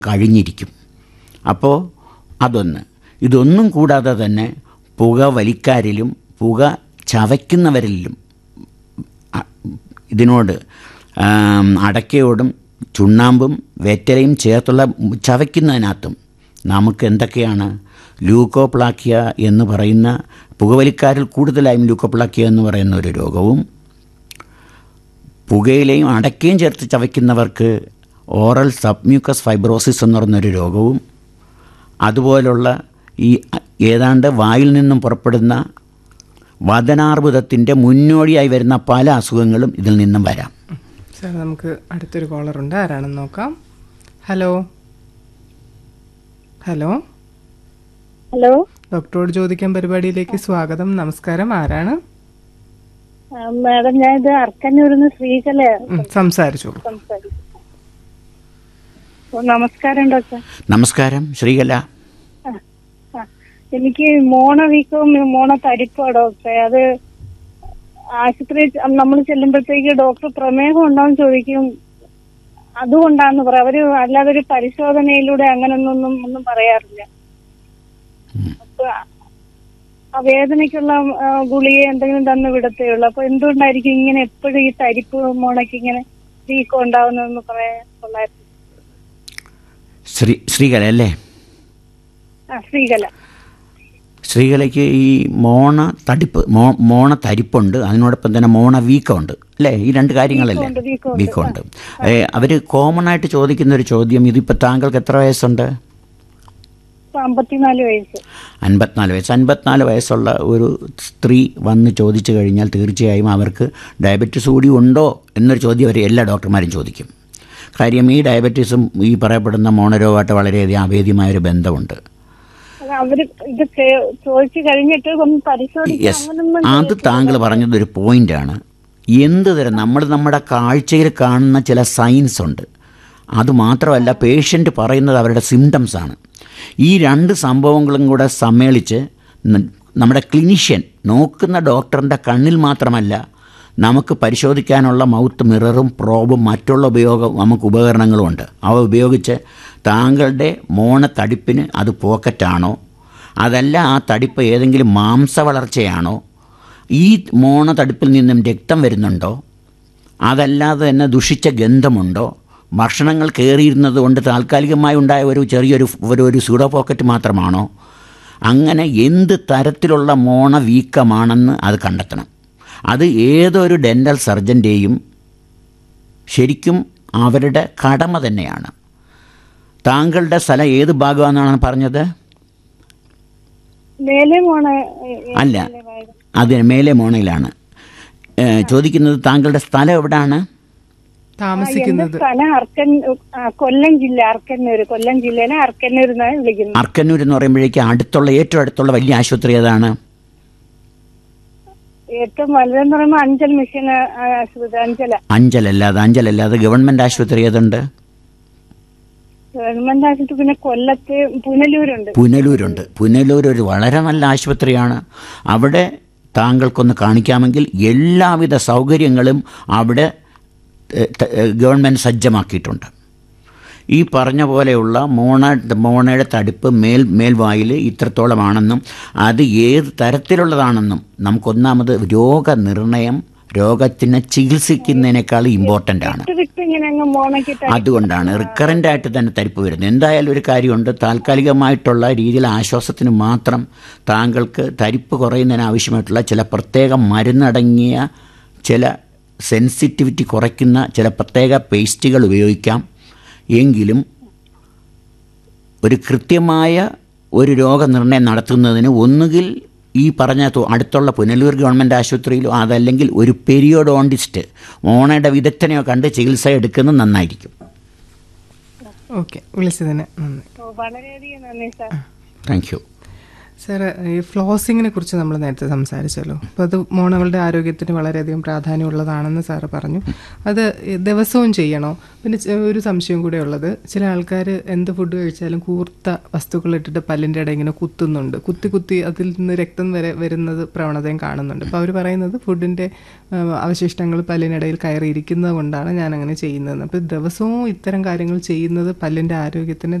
കഴിഞ്ഞിരിക്കും അപ്പോൾ അതൊന്ന് ഇതൊന്നും കൂടാതെ തന്നെ പുക വലിക്കാരിലും പുക ചവയ്ക്കുന്നവരിലും അ- ഇതിനോട് ആം, അടയ്ക്കയോടും ചുണ്ണാമ്പും വെറ്റലയും ചേർത്തുള്ള ചവയ്ക്കുന്നതിനകത്തും നമുക്ക് എന്തൊക്കെയാണ് ലൂക്കോപ്ലാക്കിയ എന്ന് പറയുന്ന പുകവലിക്കാരിൽ കൂടുതലായും ലൂക്കോപ്ലാക്കിയ എന്ന് പറയുന്ന ഒരു രോഗവും പുകയിലയും അടയ്ക്കയും ചേർത്ത് ചവയ്ക്കുന്നവർക്ക് ഓറൽ സബ്മ്യൂക്കസ് ഫൈബ്രോസിസ് എന്ന് പറയുന്നൊരു രോഗവും അതുപോലുള്ള ഈ ഏതാണ്ട് വായിൽ നിന്നും പുറപ്പെടുന്ന വദനാർബുദത്തിൻ്റെ മുന്നോടിയായി വരുന്ന പല അസുഖങ്ങളും ഇതിൽ നിന്നും വരാം സാർ നമുക്ക് അടുത്തൊരു കോളർ ഉണ്ട് ആരാണെന്ന് നോക്കാം ഹലോ ഹലോ ഹലോ ഡോക്ടറോട് ചോദിക്കാൻ പരിപാടിയിലേക്ക് സ്വാഗതം നമസ്കാരം ആരാണ് ആ, മാഡം ഞാൻ ഇത് അർക്കന്നൂരിൽ നിന്ന് ശ്രീകല ഉം, സംസാരിച്ചോളൂ സംസാരിക്കും ഓ, നമസ്കാരം ഡോക്ടർ നമസ്കാരം ശ്രീകല ആ, ആ. എനിക്ക് മോണ വീക്കവും മോണ തരിപ്പോ ഡോക്ടറെ അത് ആശുപത്രി നമ്മൾ ചെല്ലുമ്പോഴത്തേക്ക് ഡോക്ടർ പ്രമേഹം ഉണ്ടോന്ന് ചോദിക്കും അതുകൊണ്ടാന്ന് പറയാം അവര് അല്ലാതെ ഒരു പരിശോധനയിലൂടെ അങ്ങനൊന്നും ഒന്നും പറയാറില്ല അപ്പൊ ആ വേദനയ്ക്കുള്ള ആ, ഗുളിക എന്തെങ്കിലും തന്ന് വിടത്തേ ഉള്ളൂ അപ്പൊ എന്തുകൊണ്ടായിരിക്കും ഇങ്ങനെ എപ്പോഴും ഈ തരിപ്പ് മോണയ്ക്ക് ഇങ്ങനെ വീക്കം ഉണ്ടാവുന്നതെന്ന് പറയാൻ കൊള്ളായിരുന്നു ശ്രീ ശ്രീകല അല്ലേ ആ ശ്രീകല ശ്രീകലയ്ക്ക് ഈ മോണ തടിപ്പ് മോ മോണ തരിപ്പുണ്ട് അതിനോടൊപ്പം തന്നെ മോണ വീക്കമുണ്ട് അല്ലേ ഈ രണ്ട് കാര്യങ്ങളല്ലേ വീക്കമുണ്ട്, വീക്കമുണ്ട്. വീക്കമുണ്ട് അവർ കോമൺ ആയിട്ട് ചോദിക്കുന്ന ഒരു ചോദ്യം ഇതിപ്പോൾ താങ്കൾക്ക് എത്ര വയസ്സുണ്ട് ഇപ്പൊ അമ്പത്തിനാല് വയസ്സ് അൻപത്തിനാല് വയസ്സ് അൻപത്തിനാല് വയസ്സുള്ള ഒരു സ്ത്രീ വന്ന് ചോദിച്ചു കഴിഞ്ഞാൽ തീർച്ചയായും അവർക്ക് ഡയബറ്റീസ് കൂടി ഉണ്ടോ എന്നൊരു ചോദ്യം അവർ എല്ലാ ഡോക്ടർമാരും ചോദിക്കും കാര്യം ഈ ഡയബറ്റീസും ഈ പറയപ്പെടുന്ന മോണരോഗമായിട്ട് വളരെയധികം അഭേദ്യമായൊരു ബന്ധമുണ്ട് അത് അവര് ഇത് കേ- ചോദിച്ചു കഴിഞ്ഞിട്ട് ഒന്ന് പരിശോധിക്കാൻ യെസ് അങ്ങനൊന്നും അത് താങ്കൾ പറഞ്ഞത് ഒരു പോയിന്റാണ് എന്ത് തരം നമ്മൾ നമ്മുടെ കാഴ്ചയിൽ കാണുന്ന ചില സൈൻസ് ഉണ്ട് അതുമാത്രമല്ല പേഷ്യൻ്റ് പറയുന്നത് അവരുടെ സിംറ്റംസ് ആണ് ഈ രണ്ട് സംഭവങ്ങളും കൂടെ സമ്മേളിച്ച് ന- നമ്മുടെ ക്ലിനിഷ്യൻ നോക്കുന്ന ഡോക്ടറിൻ്റെ കണ്ണിൽ മാത്രമല്ല നമുക്ക് പരിശോധിക്കാനുള്ള മൗത്ത് മിററും പ്രോബും മറ്റുള്ള ഉപയോഗം നമുക്ക് ഉപകരണങ്ങളും ഉണ്ട് അവ ഉപയോഗിച്ച് താങ്കളുടെ മോണ തടിപ്പിന് അത് പോക്കറ്റാണോ അതല്ല ആ തടിപ്പ് ഏതെങ്കിലും മാംസ വളർച്ചയാണോ ഈ മോണ തടിപ്പിൽ നിന്നും രക്തം വരുന്നുണ്ടോ അതല്ലാതെ തന്നെ ദുഷിച്ച ഗന്ധമുണ്ടോ ഭക്ഷണങ്ങൾ കയറിയിരുന്നത് കൊണ്ട് താൽക്കാലികമായി ഉണ്ടായ ഒരു ചെറിയൊരു ഒരു ഒരു സ്യൂഡോ പോക്കറ്റ് മാത്രമാണോ അങ്ങനെ എന്ത് തരത്തിലുള്ള മോണ വീക്കമാണെന്ന് അത് കണ്ടെത്തണം അത് ഏതൊരു ഡെൻ്റൽ സർജൻ്റെയും ശരിക്കും അവരുടെ കടമ തന്നെയാണ് താങ്കളുടെ സ്ഥലം ഏത് ഭാഗമാണെന്നാണ് പറഞ്ഞത് മേലെ മോണ അല്ല അതിന് മേലെ മോണയിലാണ് ഏ, ചോദിക്കുന്നത് താങ്കളുടെ സ്ഥലം എവിടാണ് എന്റെ താമസിക്കുന്നത് സ്ഥലം അർക്കൻ ആ, കൊല്ലം ജില്ല അർക്കന്നൂര് കൊല്ലം ജില്ലയിലെ അർക്കന്നൂർ എന്നാണ് വിളിക്കുന്നത് അർക്കന്നൂർ എന്ന് പറയുമ്പോഴേക്ക് അടുത്തുള്ള ഏറ്റവും അടുത്തുള്ള വലിയ ആശുപത്രി ഏതാണ് ഏറ്റവും വലുതെന്ന് പറയുമ്പോൾ അഞ്ചൽ മിഷൻ ആ, ആശുപത്രി അഞ്ചല അഞ്ചലല്ലാതെ അഞ്ചലല്ലാതെ ഗവൺമെൻറ് ആശുപത്രി ഏതുണ്ട് ഗവൺമെന്റ് ആശുപത്രി പിന്നെ കൊല്ലത്ത് പുനലൂരുണ്ട് പുനലൂരുണ്ട് പുനലൂർ ഒരു വളരെ നല്ല ആശുപത്രിയാണ് അവിടെ താങ്കൾക്കൊന്ന് കാണിക്കാമെങ്കിൽ എല്ലാവിധ സൗകര്യങ്ങളും അവിടെ ഏ, ത- ഏ, ഗവൺമെൻറ് സജ്ജമാക്കിയിട്ടുണ്ട് ഈ പറഞ്ഞ പോലെയുള്ള മോണ മോണയുടെ തടിപ്പ് മേൽ മേൽവായിൽ ഇത്രത്തോളമാണെന്നും അത് ഏത് തരത്തിലുള്ളതാണെന്നും നമുക്കൊന്നാമത് രോഗനിർണയം രോഗത്തിനെ ചികിത്സിക്കുന്നതിനേക്കാൾ ഇമ്പോർട്ടൻ്റ് ആണ് വിട്ട് വിട്ട് ഇങ്ങനെ അങ്ങ് മോണക്കിട്ട് അതുകൊണ്ടാണ് റിക്കറൻ്റ് ആയിട്ട് തന്നെ തരിപ്പ് വരുന്നത് എന്തായാലും ഒരു കാര്യമുണ്ട് താൽക്കാലികമായിട്ടുള്ള രീതിയിൽ ആശ്വാസത്തിന് മാത്രം താങ്കൾക്ക് തരിപ്പ് കുറയുന്നതിന് ആവശ്യമായിട്ടുള്ള ചില പ്രത്യേക മരുന്നടങ്ങിയ ചില സെൻസിറ്റിവിറ്റി കുറയ്ക്കുന്ന ചില പ്രത്യേക പേസ്റ്റുകൾ ഉപയോഗിക്കാം എങ്കിലും ഒരു കൃത്യമായ ഒരു രോഗനിർണയം നടത്തുന്നതിന് ഒന്നുകിൽ ഈ പറഞ്ഞ തു- അടുത്തുള്ള പുനലൂർ ഗവൺമെൻറ് ആശുപത്രിയിലോ അതല്ലെങ്കിൽ ഒരു പെരിയോഡോണ്ടിസ്റ്റ് മോണയുടെ വിദഗ്ധനെയോ കണ്ട് ചികിത്സ എടുക്കുന്നത് നന്നായിരിക്കും ഓക്കെ വിളിച്ചതിന് നന്ദി ഓ, വളരെയധികം നന്ദി സാർ താങ്ക് യു സാർ ഈ ഫ്ലോസിങ്ങിനെ കുറിച്ച് നമ്മൾ നേരത്തെ സംസാരിച്ചല്ലോ അപ്പോൾ അത് മോണകളുടെ ആരോഗ്യത്തിന് വളരെയധികം പ്രാധാന്യമുള്ളതാണെന്ന് സാറ് പറഞ്ഞു അത് ഈ ദിവസവും ചെയ്യണോ പിന്നെ ചെ- ഒരു സംശയം കൂടെ ഉള്ളത് ചില ആൾക്കാർ എന്ത് ഫുഡ് കഴിച്ചാലും കൂർത്ത വസ്തുക്കൾ ഇട്ടിട്ട് പല്ലിൻ്റെ ഇടയിൽ ഇങ്ങനെ കുത്തുന്നുണ്ട് കുത്തി കുത്തി അതിൽ നിന്ന് രക്തം വരെ വരുന്നത് പ്രവണതയും കാണുന്നുണ്ട് അപ്പോൾ അവർ പറയുന്നത് ഫുഡിൻ്റെ അവശിഷ്ടങ്ങൾ പല്ലിനിടയിൽ കയറിയിരിക്കുന്നത് കൊണ്ടാണ് ഞാൻ അങ്ങനെ ചെയ്യുന്നത് അപ്പോൾ ദിവസവും ഇത്തരം കാര്യങ്ങൾ ചെയ്യുന്നത് പല്ലിൻ്റെ ആരോഗ്യത്തിന്